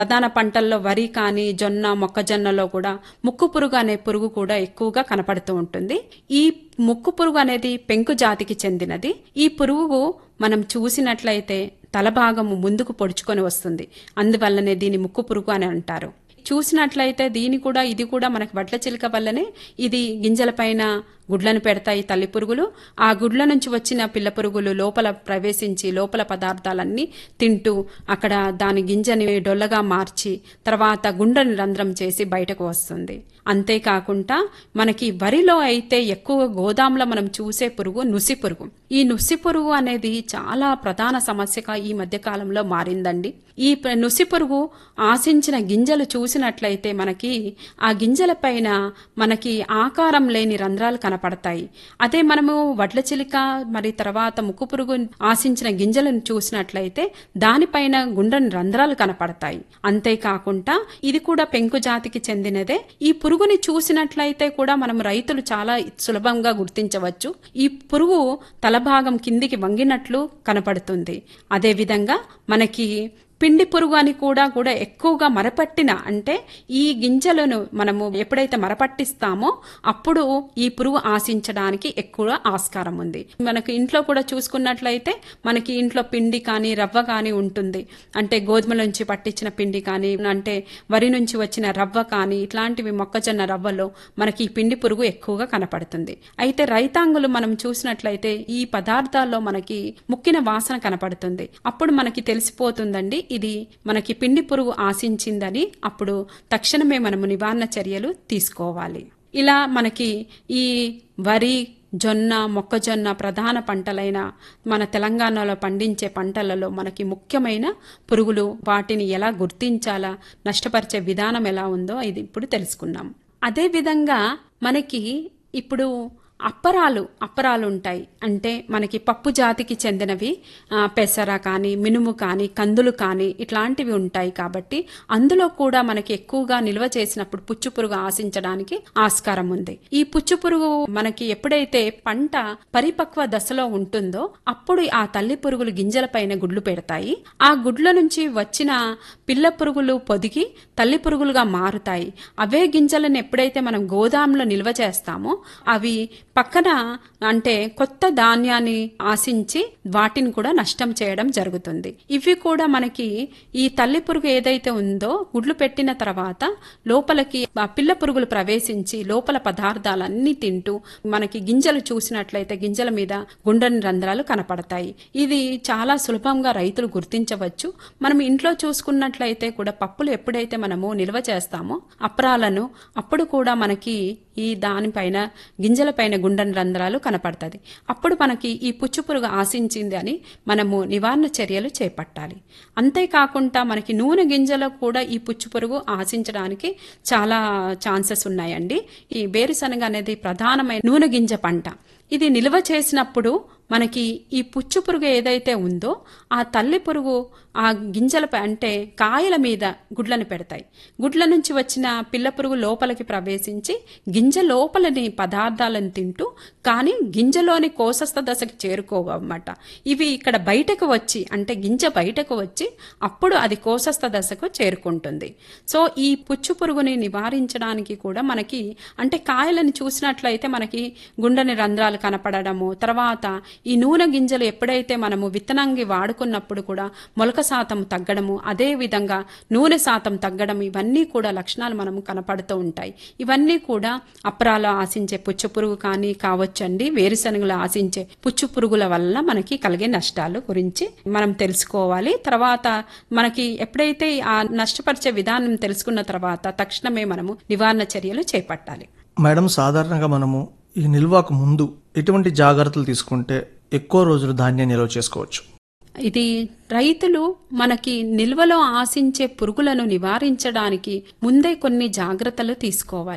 ప్రధాన పంటల్లో వరి కానీ జొన్న మొక్కజొన్నలో కూడా ముక్కు పురుగు అనే పురుగు కూడా ఎక్కువగా కనపడుతూ ఉంటుంది ఈ ముక్కు పురుగు అనేది పెంకు జాతికి చెందినది ఈ పురుగు మనం చూసినట్లయితే తల భాగము ముందుకు పొడుచుకొని వస్తుంది అందువల్లనే దీని ముక్కు పురుగు అని అంటారు చూసినట్లయితే దీని కూడా ఇది కూడా మనకి వడ్ల చిలుక వల్లనే ఇది గింజలపైన గుడ్లను పెడతాయి తల్లి పురుగులు ఆ గుడ్ల నుంచి వచ్చిన పిల్ల పురుగులు లోపల ప్రవేశించి లోపల పదార్థాలన్నీ తింటూ అక్కడ దాని గింజని డొల్లగా మార్చి తర్వాత గుండెని రంధ్రం చేసి బయటకు వస్తుంది అంతేకాకుండా మనకి వరిలో అయితే ఎక్కువ గోదాంలో మనం చూసే పురుగు నుసి పురుగు ఈ నుసి పురుగు అనేది చాలా ప్రధాన సమస్యగా ఈ మధ్య కాలంలో మారిందండి ఈ ప్ర- నుసి పురుగు ఆశించిన గింజలు చూసినట్లయితే మనకి ఆ గింజల పైన మనకి ఆకారం లేని రంధ్రాలు కనపడతాయి అదే మనము వడ్ల చిలిక మరి తర్వాత ముక్కు పురుగు ఆశించిన గింజలను చూసినట్లయితే దానిపైన గుండ్రని రంధ్రాలు కనపడతాయి అంతేకాకుండా ఇది కూడా పెంకు జాతికి చెందినదే ఈ పురుగుని చూసినట్లయితే కూడా మనం రైతులు చాలా సులభంగా గుర్తించవచ్చు ఈ పురుగు తలభాగం కిందికి వంగినట్లు కనపడుతుంది అదేవిధంగా మనకి పిండి పురుగు అని కూడా కూడా ఎక్కువగా మరపట్టిన అంటే ఈ గింజలను మనము ఎప్పుడైతే మరపట్టిస్తామో అప్పుడు ఈ పురుగు ఆశించడానికి ఎక్కువ ఆస్కారం ఉంది మనకు ఇంట్లో కూడా చూసుకున్నట్లయితే మనకి ఇంట్లో పిండి కానీ రవ్వ కానీ ఉంటుంది అంటే గోధుమల నుంచి పట్టించిన పిండి కానీ అంటే వరి నుంచి వచ్చిన రవ్వ కానీ ఇట్లాంటివి మొక్కజొన్న రవ్వలో మనకి ఈ పిండి పురుగు ఎక్కువగా కనపడుతుంది అయితే రైతాంగులు మనం చూసినట్లయితే ఈ పదార్థాల్లో మనకి ముక్కిన వాసన కనపడుతుంది అప్పుడు మనకి తెలిసిపోతుందండి ఇది మనకి పిండి పురుగు ఆశించిందని అప్పుడు తక్షణమే మనము నివారణ చర్యలు తీసుకోవాలి ఇలా మనకి ఈ వరి జొన్న మొక్కజొన్న ప్రధాన పంటలైన మన తెలంగాణలో పండించే పంటలలో మనకి ముఖ్యమైన పురుగులు వాటిని ఎలా గుర్తించాలా నష్టపరిచే విధానం ఎలా ఉందో ఇది ఇప్పుడు తెలుసుకున్నాం అదేవిధంగా మనకి ఇప్పుడు అప్పరాలు అప్పరాలు ఉంటాయి అంటే మనకి పప్పు జాతికి చెందినవి ఆ, పెసర కానీ మినుము కానీ కందులు కానీ ఇట్లాంటివి ఉంటాయి కాబట్టి అందులో కూడా మనకి ఎక్కువగా నిల్వ చేసినప్పుడు పుచ్చు పురుగు ఆశించడానికి ఆస్కారం ఉంది ఈ పుచ్చు పురుగు మనకి ఎప్పుడైతే పంట పరిపక్వ దశలో ఉంటుందో అప్పుడు ఆ తల్లి పురుగులు గింజల పైన గుడ్లు పెడతాయి ఆ గుడ్ల నుంచి వచ్చిన పిల్ల పురుగులు పొదిగి తల్లి పురుగులుగా మారుతాయి అవే గింజలను ఎప్పుడైతే మనం గోదాంలో నిల్వ చేస్తామో అవి పక్కన అంటే కొత్త ధాన్యాన్ని ఆశించి వాటిని కూడా నష్టం చేయడం జరుగుతుంది ఇవి కూడా మనకి ఈ తల్లి పురుగు ఏదైతే ఉందో గుడ్లు పెట్టిన తర్వాత లోపలికి ఆ పిల్ల పురుగులు ప్రవేశించి లోపల పదార్థాలన్నీ తింటూ మనకి గింజలు చూసినట్లయితే గింజల మీద గుండ్రని రంధ్రాలు కనపడతాయి ఇది చాలా సులభంగా రైతులు గుర్తించవచ్చు మనం ఇంట్లో చూసుకున్నట్లయితే కూడా పప్పులు ఎప్పుడైతే మనము నిల్వ చేస్తామో అప్రాలను అప్పుడు కూడా మనకి ఈ దానిపైన గింజలపైన గుండెని రంధ్రాలు కనపడుతుంది అప్పుడు మనకి ఈ పుచ్చు పురుగు ఆశించింది అని మనము నివారణ చర్యలు చేపట్టాలి అంతేకాకుండా మనకి నూనె గింజలో కూడా ఈ పుచ్చు పురుగు ఆశించడానికి చాలా ఛాన్సెస్ ఉన్నాయండి ఈ వేరుశనగ అనేది ప్రధానమైన నూనె గింజ పంట ఇది నిల్వ చేసినప్పుడు మనకి ఈ పుచ్చు పురుగు ఏదైతే ఉందో ఆ తల్లి పురుగు ఆ గింజలపై అంటే కాయల మీద గుడ్లను పెడతాయి గుడ్ల నుంచి వచ్చిన పిల్ల పురుగు లోపలికి ప్రవేశించి గింజ లోపలని పదార్థాలను తింటూ కానీ గింజలోని కోసస్థ దశకి చేరుకోవన్నమాట ఇవి ఇక్కడ బయటకు వచ్చి అంటే గింజ బయటకు వచ్చి అప్పుడు అది కోసస్థ దశకు చేరుకుంటుంది సో ఈ పుచ్చు పురుగుని నివారించడానికి కూడా మనకి అంటే కాయలను చూసినట్లయితే మనకి గుండెని రంధ్రాలు కనపడడము తర్వాత ఈ నూనె గింజలు ఎప్పుడైతే మనము విత్తనంగి వాడుకున్నప్పుడు కూడా మొలక శాతం తగ్గడము అదే విధంగా నూనె శాతం తగ్గడం ఇవన్నీ కూడా లక్షణాలు మనము కనపడుతూ ఉంటాయి ఇవన్నీ కూడా అప్రాలు ఆశించే పుచ్చు పురుగు కానీ కావచ్చండి వేరుశనగలు ఆశించే పుచ్చు పురుగుల వల్ల మనకి కలిగే నష్టాలు గురించి మనం తెలుసుకోవాలి తర్వాత మనకి ఎప్పుడైతే ఆ నష్టపరిచే విధానం తెలుసుకున్న తర్వాత తక్షణమే మనము నివారణ చర్యలు చేపట్టాలి మేడం సాధారణంగా మనము ఈ నిల్వకు ముందు ఎటువంటి జాగ్రత్తలు తీసుకుంటే ఎక్కువ రోజులు ధాన్యాన్ని నిల్వ చేసుకోవచ్చు ఇది రైతులు మనకి నిల్వలో ఆశించే పురుగులను నివారించడానికి ముందే కొన్ని జాగ్రత్తలు తీసుకోవాలి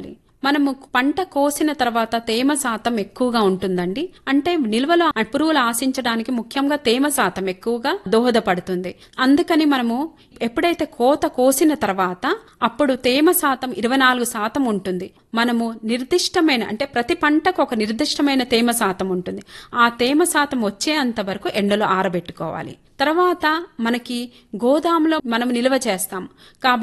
మనము పంట కోసిన తర్వాత తేమ శాతం ఎక్కువగా ఉంటుందండి అంటే నిల్వలో ఆ పురుగులు ఆశించడానికి ముఖ్యంగా తేమ శాతం ఎక్కువగా దోహదపడుతుంది అందుకని మనము ఎప్పుడైతే కోత కోసిన తర్వాత అప్పుడు తేమ శాతం ఇరవై నాలుగు శాతం ఉంటుంది మనము నిర్దిష్టమైన అంటే ప్రతి పంటకు ఒక నిర్దిష్టమైన తేమ శాతం ఉంటుంది ఆ తేమ శాతం వచ్చేంత వరకు ఎండలో ఆరబెట్టుకోవాలి తర్వాత మనకి గోదాంలో మనం నిల్వ చేస్తాం కాబట్టి